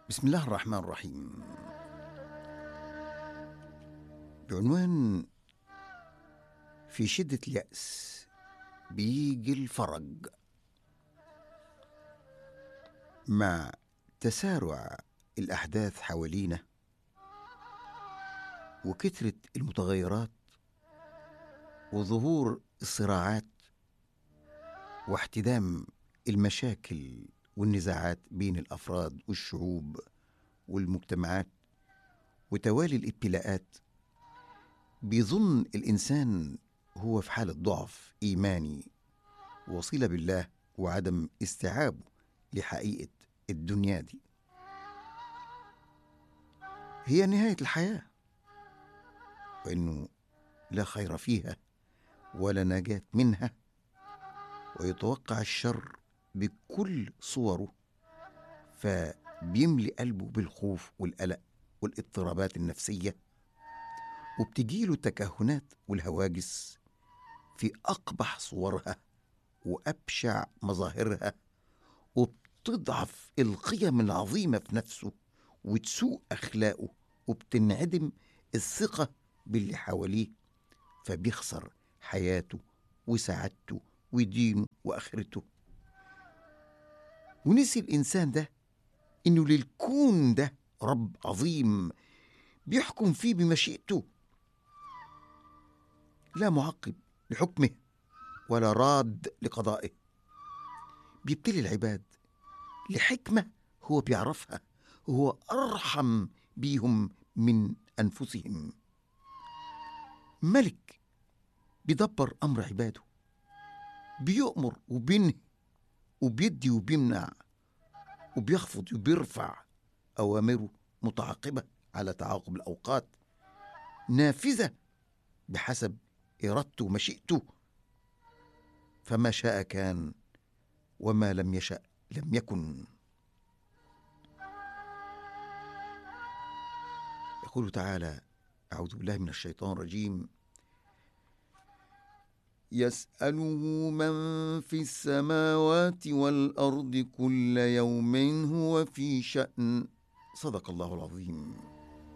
بسم الله الرحمن الرحيم بعنوان في شدة اليأس بيجي الفرج مع تسارع الأحداث حوالينا وكثرة المتغيرات وظهور الصراعات واحتدام المشاكل والنزاعات بين الافراد والشعوب والمجتمعات وتوالي الابتلاءات بيظن الانسان هو في حاله ضعف ايماني وصله بالله وعدم استيعابه لحقيقه الدنيا دي هي نهايه الحياه وانه لا خير فيها ولا نجاه منها ويتوقع الشر بكل صوره فبيملي قلبه بالخوف والقلق والاضطرابات النفسيه وبتجيله التكهنات والهواجس في اقبح صورها وابشع مظاهرها وبتضعف القيم العظيمه في نفسه وتسوء اخلاقه وبتنعدم الثقه باللي حواليه فبيخسر حياته وسعادته ودينه واخرته ونسي الإنسان ده إنه للكون ده رب عظيم بيحكم فيه بمشيئته لا معقب لحكمه ولا راد لقضائه بيبتلي العباد لحكمة هو بيعرفها وهو أرحم بيهم من أنفسهم ملك بيدبر أمر عباده بيؤمر وبينهي وبيدي وبيمنع وبيخفض وبيرفع أوامره متعاقبة على تعاقب الأوقات نافذة بحسب إرادته ومشيئته فما شاء كان وما لم يشأ لم يكن يقول تعالى أعوذ بالله من الشيطان الرجيم يسأله من في السماوات والأرض كل يوم هو في شأن صدق الله العظيم